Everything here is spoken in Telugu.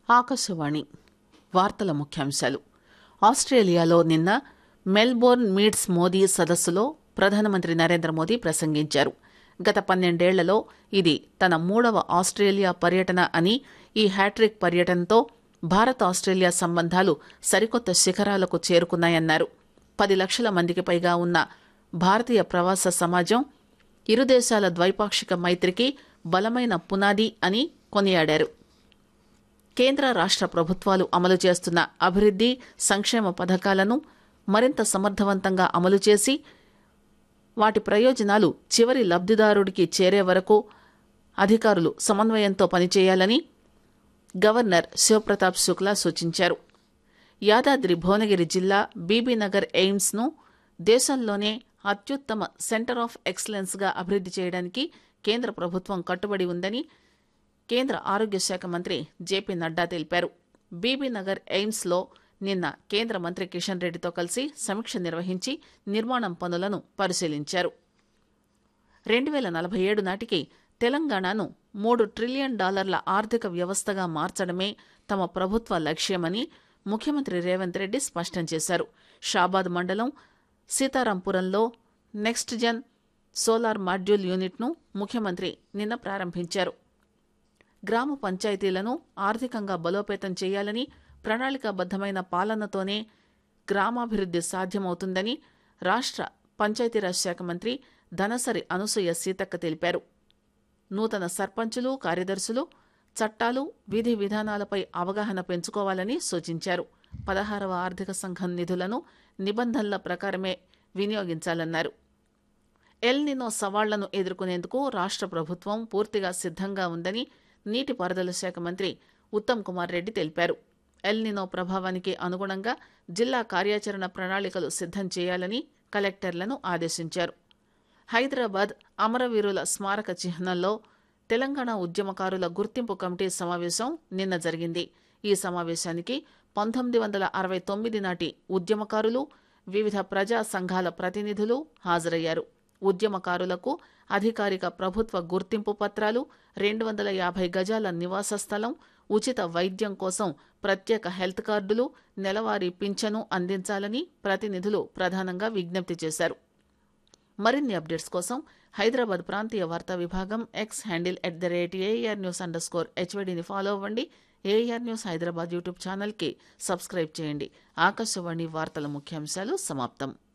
ఆకాశవాణి వార్తల ముఖ్యాంశాలు ఆస్ట్రేలియాలో నిన్న మెల్బోర్న్ మీట్స్ మోదీ సదస్సులో ప్రధానమంత్రి నరేంద్ర మోదీ ప్రసంగించారు గత పన్నెండేళ్లలో ఇది తన మూడవ ఆస్ట్రేలియా పర్యటన అని ఈ హ్యాట్రిక్ పర్యటనతో భారత్ ఆస్ట్రేలియా సంబంధాలు సరికొత్త శిఖరాలకు చేరుకున్నాయన్నారు పది లక్షల మందికి పైగా ఉన్న భారతీయ ప్రవాస సమాజం ఇరు దేశాల ద్వైపాక్షిక మైత్రికి బలమైన పునాది అని కొనియాడారు కేంద్ర రాష్ట ప్రభుత్వాలు అమలు చేస్తున్న అభివృద్ది సంక్షేమ పథకాలను మరింత సమర్థవంతంగా అమలు చేసి వాటి ప్రయోజనాలు చివరి లబ్దిదారుడికి చేరే వరకు అధికారులు సమన్వయంతో పనిచేయాలని గవర్నర్ శివప్రతాప్ శుక్లా సూచించారు యాదాద్రి భువనగిరి జిల్లా బీబీనగర్ ఎయిమ్స్ను దేశంలోనే అత్యుత్తమ సెంటర్ ఆఫ్ ఎక్సలెన్స్గా అభివృద్ది చేయడానికి కేంద్ర ప్రభుత్వం కట్టుబడి ఉందని కేంద్ర ఆరోగ్య శాఖ మంత్రి జేపీ నడ్డా తెలిపారు బీబీనగర్ ఎయిమ్స్లో నిన్న కేంద్ర మంత్రి కిషన్ రెడ్డితో కలిసి సమీక్ష నిర్వహించి నిర్మాణం పనులను పరిశీలించారు రెండు వేల నలభై ఏడు నాటికి తెలంగాణను మూడు ట్రిలియన్ డాలర్ల ఆర్థిక వ్యవస్థగా మార్చడమే తమ ప్రభుత్వ లక్ష్యమని ముఖ్యమంత్రి రేవంత్ రెడ్డి స్పష్టం చేశారు షాబాద్ మండలం సీతారాంపురంలో నెక్స్ట్ జన్ సోలార్ మాడ్యూల్ యూనిట్ను ముఖ్యమంత్రి నిన్న ప్రారంభించారు గ్రామ పంచాయతీలను ఆర్థికంగా బలోపేతం చేయాలని ప్రణాళికాబద్దమైన పాలనతోనే గ్రామాభివృద్ది సాధ్యమవుతుందని రాష్ట్ర పంచాయతీరాజ్ శాఖ మంత్రి ధనసరి అనసూయ సీతక్క తెలిపారు నూతన సర్పంచులు కార్యదర్శులు చట్టాలు విధి విధానాలపై అవగాహన పెంచుకోవాలని సూచించారు పదహారవ ఆర్థిక సంఘం నిధులను నిబంధనల ప్రకారమే వినియోగించాలన్నారు ఎల్ నినో సవాళ్లను ఎదుర్కొనేందుకు రాష్ట్ర ప్రభుత్వం పూర్తిగా సిద్ధంగా ఉందని నీటిపారుదల శాఖ మంత్రి ఉత్తమ్ కుమార్ రెడ్డి తెలిపారు ఎల్ నినో ప్రభావానికి అనుగుణంగా జిల్లా కార్యాచరణ ప్రణాళికలు సిద్ధం చేయాలని కలెక్టర్లను ఆదేశించారు హైదరాబాద్ అమరవీరుల స్మారక చిహ్నంలో తెలంగాణ ఉద్యమకారుల గుర్తింపు కమిటీ సమావేశం నిన్న జరిగింది ఈ సమావేశానికి పంతొమ్మిది వందల అరవై తొమ్మిది నాటి ఉద్యమకారులు వివిధ ప్రజా సంఘాల ప్రతినిధులు హాజరయ్యారు ఉద్యమకారులకు అధికారిక ప్రభుత్వ గుర్తింపు పత్రాలు రెండు వందల యాభై గజాల నివాస స్థలం ఉచిత వైద్యం కోసం ప్రత్యేక హెల్త్ కార్డులు నెలవారీ పింఛను అందించాలని ప్రతినిధులు ప్రధానంగా విజ్ఞప్తి చేశారు మరిన్ని అప్డేట్స్ కోసం హైదరాబాద్ ప్రాంతీయ వార్తా విభాగం X handle at the rate AIR news underscore స్కోర్ హెచ్వడిని ఫాలో అవ్వండి ఏఆర్ న్యూస్ హైదరాబాద్ యూట్యూబ్ ఛానల్కి సబ్స్క్రైబ్ చేయండి ఆకాశవాణి వార్తల ముఖ్యాంశాలు సమాప్తం